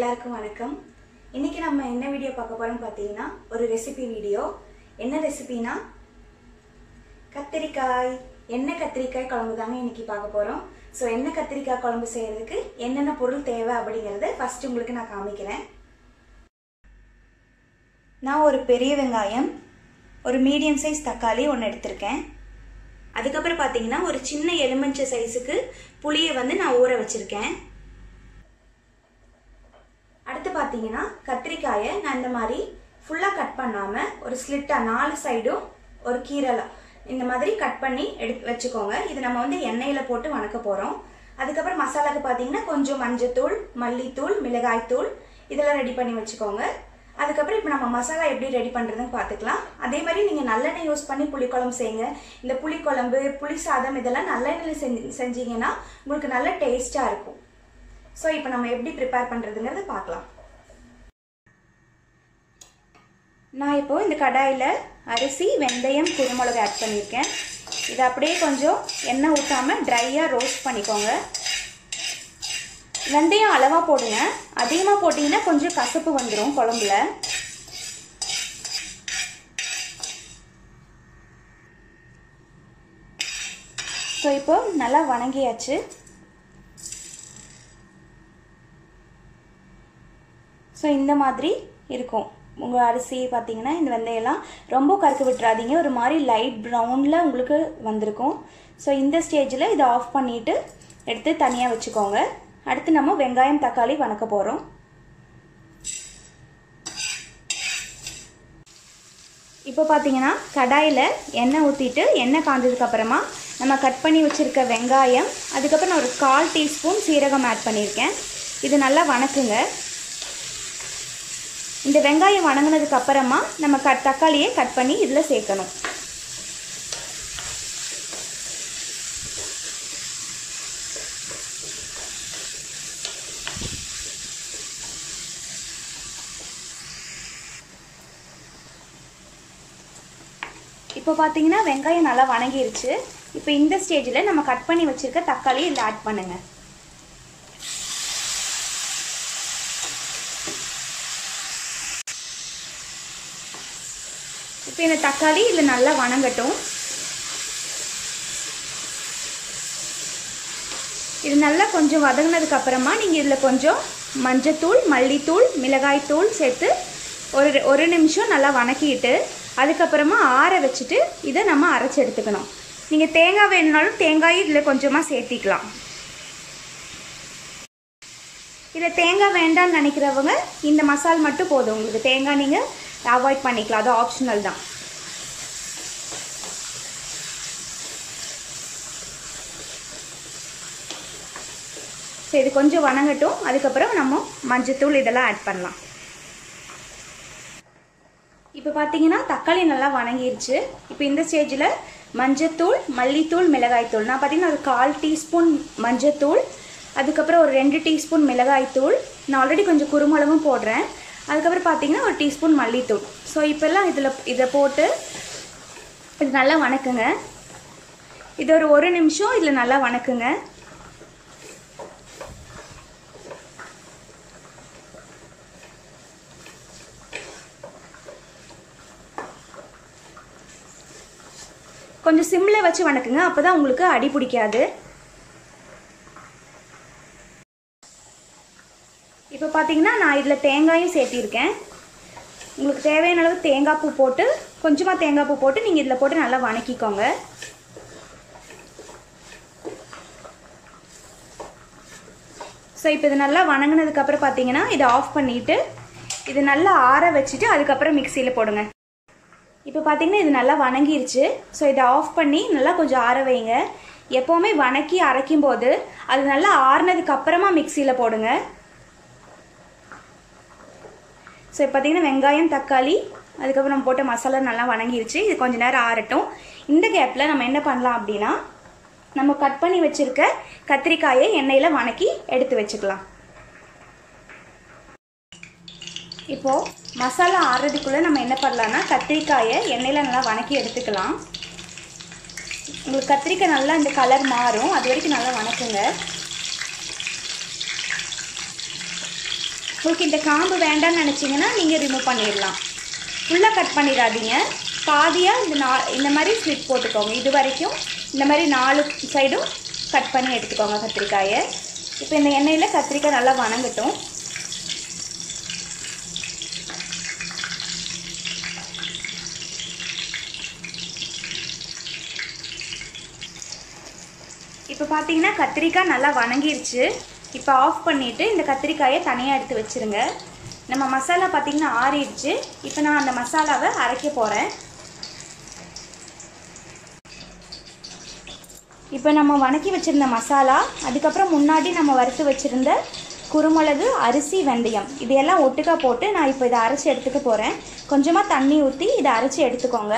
எல்லாருக்கும் வணக்கம் இன்னைக்கு நம்ம என்ன வீடியோ பார்க்க போறோம்னு பார்த்தீங்கன்னா ஒரு ரெசிபி வீடியோ என்ன ரெசிபினா கத்திரிக்காய் எண்ணெய் கத்திரிக்காய் குழம்பு தாங்க இன்னைக்கு பார்க்க போறோம் ஸோ எண்ணெய் கத்திரிக்காய் குழம்பு செய்யறதுக்கு என்னென்ன பொருள் தேவை அப்படிங்கறத ஃபர்ஸ்ட் உங்களுக்கு நான் காமிக்கிறேன் நான் ஒரு பெரிய வெங்காயம் ஒரு மீடியம் சைஸ் தக்காளி ஒன்று எடுத்திருக்கேன் அதுக்கப்புறம் பார்த்தீங்கன்னா ஒரு சின்ன எலுமிச்சை சைஸுக்கு புளியை வந்து நான் ஊற வச்சிருக்கேன் அடுத்து பார்த்தீங்கன்னா கத்திரிக்காயை நான் இந்த மாதிரி ஃபுல்லாக கட் பண்ணாமல் ஒரு ஸ்லிட்டாக நாலு சைடும் ஒரு கீரலாக இந்த மாதிரி கட் பண்ணி எடுத்து வச்சுக்கோங்க இது நம்ம வந்து எண்ணெயில் போட்டு வணக்க போகிறோம் அதுக்கப்புறம் மசாலாக்கு பார்த்தீங்கன்னா கொஞ்சம் மஞ்சத்தூள் மல்லித்தூள் மிளகாய்த்தூள் இதெல்லாம் ரெடி பண்ணி வச்சுக்கோங்க அதுக்கப்புறம் இப்போ நம்ம மசாலா எப்படி ரெடி பண்ணுறதுன்னு பார்த்துக்கலாம் அதே மாதிரி நீங்கள் நல்லெண்ணெய் யூஸ் பண்ணி புளிக்குழம்பு செய்யுங்க இந்த புளிக்குழம்பு புளி சாதம் இதெல்லாம் நல்லெண்ணெயில் செஞ்சு செஞ்சீங்கன்னா உங்களுக்கு நல்ல டேஸ்ட்டாக இருக்கும் ஸோ இப்போ நம்ம எப்படி ப்ரிப்பேர் பண்ணுறதுங்கிறத பார்க்கலாம் நான் இப்போ இந்த கடாயில் அரிசி வெந்தயம் குருமிளகு ஆட் பண்ணியிருக்கேன் இதை அப்படியே கொஞ்சம் எண்ணெய் ஊற்றாமல் ட்ரையாக ரோஸ்ட் பண்ணிக்கோங்க வெந்தயம் அளவாக போடுங்க அதிகமாக போட்டிங்கன்னா கொஞ்சம் கசப்பு வந்துடும் குழம்புல ஸோ இப்போ நல்லா வணங்கியாச்சு ஸோ இந்த மாதிரி இருக்கும் உங்கள் அரிசி பார்த்தீங்கன்னா இந்த வெந்தயம்லாம் ரொம்ப கருக்க விட்டுறாதீங்க ஒரு மாதிரி லைட் ப்ரௌனில் உங்களுக்கு வந்திருக்கும் ஸோ இந்த ஸ்டேஜில் இதை ஆஃப் பண்ணிவிட்டு எடுத்து தனியாக வச்சுக்கோங்க அடுத்து நம்ம வெங்காயம் தக்காளி வணக்க போகிறோம் இப்போ பார்த்தீங்கன்னா கடாயில் எண்ணெய் ஊற்றிட்டு எண்ணெய் காஞ்சதுக்கப்புறமா நம்ம கட் பண்ணி வச்சுருக்க வெங்காயம் அதுக்கப்புறம் நான் ஒரு கால் டீஸ்பூன் சீரகம் ஆட் பண்ணியிருக்கேன் இது நல்லா வணக்குங்க இந்த வெங்காயம் வணங்கினதுக்கு அப்புறமா நம்ம கட் தக்காளியை கட் பண்ணி இதில் சேர்க்கணும் இப்போ பார்த்தீங்கன்னா வெங்காயம் நல்லா வணங்கிருச்சு இப்போ இந்த ஸ்டேஜில் நம்ம கட் பண்ணி வச்சுருக்க தக்காளி இதில் ஆட் பண்ணுங்கள் இப்போ இந்த தக்காளி இதில் நல்லா வணங்கட்டும் இது நல்லா கொஞ்சம் வதங்கினதுக்கு அப்புறமா நீங்கள் இதில் கொஞ்சம் மஞ்சத்தூள் மல்லித்தூள் மிளகாய்த்தூள் சேர்த்து ஒரு ஒரு நிமிஷம் நல்லா வணக்கிட்டு அதுக்கப்புறமா ஆற வச்சுட்டு இதை நம்ம அரைச்சி எடுத்துக்கணும் நீங்கள் தேங்காய் வேணுனாலும் தேங்காய் இதில் கொஞ்சமாக சேர்த்திக்கலாம் இதில் தேங்காய் வேண்டாம்னு நினைக்கிறவங்க இந்த மசால் மட்டும் போதும் உங்களுக்கு தேங்காய் நீங்கள் அவாய்ட் பண்ணிக்கலாம் அது ஆப்ஷனல் தான் ஸோ இது கொஞ்சம் வணங்கட்டும் அதுக்கப்புறம் நம்ம மஞ்சத்தூள் இதெல்லாம் ஆட் பண்ணலாம் இப்போ பார்த்தீங்கன்னா தக்காளி நல்லா வணங்கிருச்சு இப்போ இந்த ஸ்டேஜில் மஞ்சத்தூள் மல்லித்தூள் மிளகாய்த்தூள் நான் பார்த்தீங்கன்னா ஒரு கால் டீஸ்பூன் மஞ்சத்தூள் அதுக்கப்புறம் ஒரு ரெண்டு டீஸ்பூன் மிளகாய்த்தூள் நான் ஆல்ரெடி கொஞ்சம் குருமிளகும் போடுறேன் அதுக்கப்புறம் பார்த்தீங்கன்னா ஒரு டீஸ்பூன் மல்லித்தூள் ஸோ இப்போல்லாம் இதில் இதை போட்டு இது நல்லா வணக்குங்க இது ஒரு ஒரு நிமிஷம் இதில் நல்லா வணக்குங்க கொஞ்சம் சிம்மில் வச்சு வணக்குங்க அப்போ தான் உங்களுக்கு அடி பிடிக்காது இப்போ பார்த்தீங்கன்னா நான் இதில் தேங்காயும் சேர்த்திருக்கேன் உங்களுக்கு தேவையான அளவு தேங்காய் பூ போட்டு கொஞ்சமாக தேங்காய் பூ போட்டு நீங்கள் இதில் போட்டு நல்லா வணக்கிக்கோங்க ஸோ இப்போ இது நல்லா வணங்கினதுக்கப்புறம் பார்த்தீங்கன்னா இதை ஆஃப் பண்ணிவிட்டு இது நல்லா ஆற வச்சுட்டு அதுக்கப்புறம் மிக்சியில் போடுங்க இப்போ பார்த்தீங்கன்னா இது நல்லா வணங்கிருச்சு ஸோ இதை ஆஃப் பண்ணி நல்லா கொஞ்சம் ஆற வைங்க எப்போவுமே வணக்கி அரைக்கும் போது அது நல்லா ஆறுனதுக்கு அப்புறமா மிக்சியில் போடுங்க ஸோ இப்போ பார்த்தீங்கன்னா வெங்காயம் தக்காளி அதுக்கப்புறம் நம்ம போட்ட மசாலா நல்லா வணங்கிருச்சு இது கொஞ்ச நேரம் ஆறட்டும் இந்த கேப்பில் நம்ம என்ன பண்ணலாம் அப்படின்னா நம்ம கட் பண்ணி வச்சுருக்க கத்திரிக்காயை எண்ணெயில் வணக்கி எடுத்து வச்சுக்கலாம் இப்போது மசாலா ஆறுறதுக்குள்ளே நம்ம என்ன பண்ணலான்னா கத்திரிக்காயை எண்ணெயில் நல்லா வணக்கி எடுத்துக்கலாம் உங்களுக்கு கத்திரிக்காய் நல்லா இந்த கலர் மாறும் அது வரைக்கும் நல்லா வணக்குங்க ஸோ உங்களுக்கு இந்த காம்பு வேண்டாம்னு நினச்சிங்கன்னா நீங்கள் ரிமூவ் பண்ணிடலாம் ஃபுல்லாக கட் பண்ணிடாதீங்க பாதியாக இந்த நா இந்த மாதிரி ஸ்லிட் போட்டுக்கோங்க இது வரைக்கும் இந்த மாதிரி நாலு சைடும் கட் பண்ணி எடுத்துக்கோங்க கத்திரிக்காயை இப்போ இந்த எண்ணெயில் கத்திரிக்காய் நல்லா வணங்கட்டும் இப்போ பார்த்தீங்கன்னா கத்திரிக்காய் நல்லா வணங்கிருச்சு இப்போ ஆஃப் பண்ணிவிட்டு இந்த கத்திரிக்காயை தனியாக எடுத்து வச்சுருங்க நம்ம மசாலா பார்த்தீங்கன்னா ஆறிடுச்சு இப்போ நான் அந்த மசாலாவை அரைக்க போகிறேன் இப்போ நம்ம வணக்கி வச்சுருந்த மசாலா அதுக்கப்புறம் முன்னாடி நம்ம வறுத்து வச்சுருந்த குருமிளகு அரிசி வெந்தயம் இதையெல்லாம் ஒட்டுக்கா போட்டு நான் இப்போ இதை அரைச்சி எடுத்துக்க போகிறேன் கொஞ்சமாக தண்ணி ஊற்றி இதை அரைச்சி எடுத்துக்கோங்க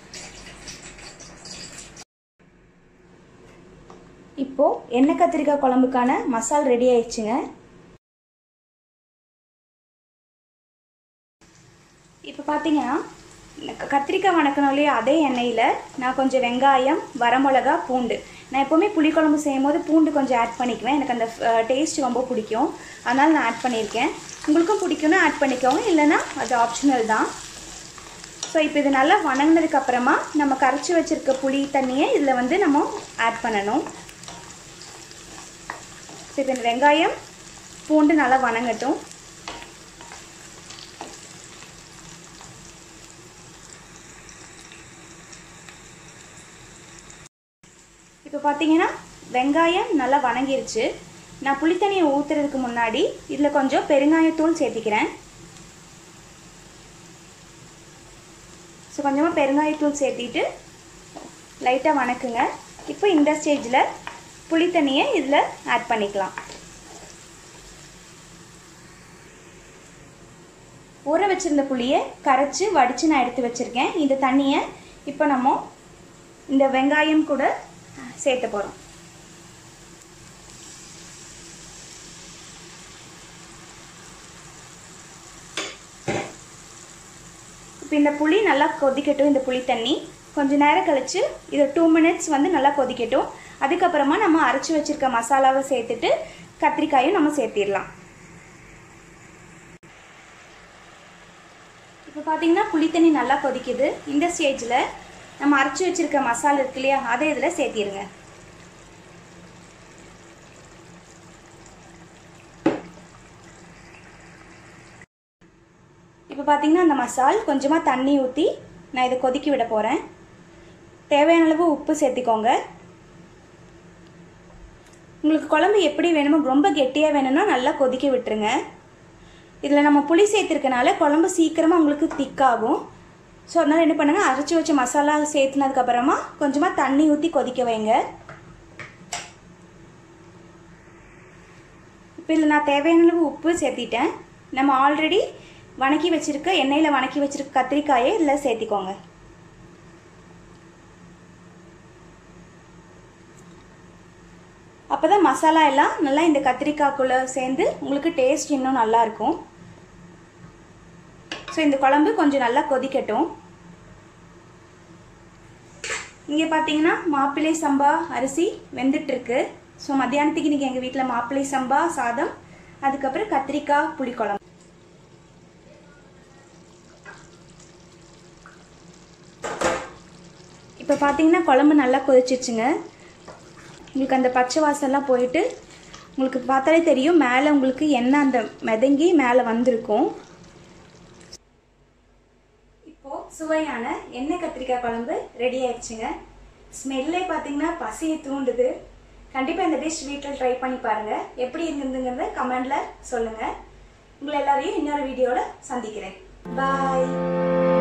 இப்போது எண்ணெய் கத்திரிக்காய் குழம்புக்கான மசால் ரெடி ஆயிடுச்சுங்க இப்போ பார்த்தீங்கன்னா கத்திரிக்காய் வணக்கணும் இல்லையா அதே எண்ணெயில் நான் கொஞ்சம் வெங்காயம் வரமிளகா பூண்டு நான் எப்போவுமே புளிக்குழம்பு செய்யும் போது பூண்டு கொஞ்சம் ஆட் பண்ணிக்குவேன் எனக்கு அந்த டேஸ்ட் ரொம்ப பிடிக்கும் அதனால் நான் ஆட் பண்ணியிருக்கேன் உங்களுக்கும் பிடிக்கும்னா ஆட் பண்ணிக்கோங்க இல்லைன்னா அது ஆப்ஷனல் தான் ஸோ இப்போ இது நல்லா வணங்கினதுக்கப்புறமா நம்ம கரைச்சி வச்சுருக்க புளி தண்ணியை இதில் வந்து நம்ம ஆட் பண்ணணும் ஸோ இப்போ இந்த வெங்காயம் பூண்டு நல்லா வணங்கட்டும் இப்போ பார்த்தீங்கன்னா வெங்காயம் நல்லா வணங்கிருச்சு நான் புளித்தண்ணியை ஊற்றுறதுக்கு முன்னாடி இதில் கொஞ்சம் பெருங்காயத்தூள் சேர்த்திக்கிறேன் ஸோ கொஞ்சமாக பெருங்காயத்தூள் சேர்த்திட்டு லைட்டாக வணக்குங்க இப்போ இந்த ஸ்டேஜில் புளித்தண்ணியை இதில் ஆட் பண்ணிக்கலாம் ஊற வச்சுருந்த புளியை கரைச்சி வடித்து நான் எடுத்து வச்சுருக்கேன் இந்த தண்ணியை இப்போ நம்ம இந்த வெங்காயம் கூட சேர்த்த போகிறோம் இப்போ இந்த புளி நல்லா கொதிக்கட்டும் இந்த புளி தண்ணி கொஞ்சம் நேரம் கழித்து இதை டூ மினிட்ஸ் வந்து நல்லா கொதிக்கட்டும் அதுக்கப்புறமா நம்ம அரைச்சி வச்சுருக்க மசாலாவை சேர்த்துட்டு கத்திரிக்காயும் நம்ம சேர்த்திடலாம் இப்போ பார்த்தீங்கன்னா புளி தண்ணி நல்லா கொதிக்குது இந்த ஸ்டேஜில் நம்ம அரைச்சி வச்சுருக்க மசாலா இருக்கு இல்லையா அதை இதில் சேர்த்திடுங்க இப்போ பார்த்தீங்கன்னா அந்த மசால் கொஞ்சமாக தண்ணி ஊற்றி நான் இதை கொதிக்க விட போகிறேன் தேவையான அளவு உப்பு சேர்த்திக்கோங்க உங்களுக்கு குழம்பு எப்படி வேணுமோ ரொம்ப கெட்டியாக வேணும்னா நல்லா கொதிக்க விட்டுருங்க இதில் நம்ம புளி சேர்த்துருக்கனால குழம்பு சீக்கிரமாக உங்களுக்கு திக்காகும் ஸோ அதனால் என்ன பண்ணுங்கள் அரைச்சி வச்ச மசாலா சேர்த்துனதுக்கப்புறமா கொஞ்சமாக தண்ணி ஊற்றி கொதிக்க வைங்க இப்போ இதில் நான் தேவையான அளவு உப்பு சேர்த்திட்டேன் நம்ம ஆல்ரெடி வணக்கி வச்சுருக்க எண்ணெயில் வணக்கி வச்சுருக்க கத்திரிக்காயை இதில் சேர்த்திக்கோங்க அப்போ தான் மசாலா எல்லாம் நல்லா இந்த கத்திரிக்காய்க்குள்ளே சேர்ந்து உங்களுக்கு டேஸ்ட் இன்னும் நல்லாயிருக்கும் ஸோ இந்த குழம்பு கொஞ்சம் நல்லா கொதிக்கட்டும் இங்கே பார்த்தீங்கன்னா மாப்பிள்ளை சம்பா அரிசி வெந்துட்டுருக்கு ஸோ மத்தியானத்துக்கு இன்றைக்கி எங்கள் வீட்டில் மாப்பிள்ளை சம்பா சாதம் அதுக்கப்புறம் கத்திரிக்காய் புளிக்குழம்பு இப்போ பார்த்தீங்கன்னா குழம்பு நல்லா கொதிச்சிச்சுங்க உங்களுக்கு அந்த பச்சை வாசம்லாம் போயிட்டு உங்களுக்கு பார்த்தாலே தெரியும் மேலே உங்களுக்கு எண்ணெய் அந்த மிதங்கி மேலே வந்திருக்கும் இப்போது சுவையான எண்ணெய் கத்திரிக்காய் குழம்பு ரெடி ஆயிடுச்சுங்க ஸ்மெல்லே பார்த்தீங்கன்னா பசியை தூண்டுது கண்டிப்பாக இந்த டிஷ் வீட்டில் ட்ரை பண்ணி பாருங்கள் எப்படி இருந்ததுங்கிறத கமெண்டில் சொல்லுங்கள் உங்களை எல்லாரையும் இன்னொரு வீடியோவில் சந்திக்கிறேன் பாய்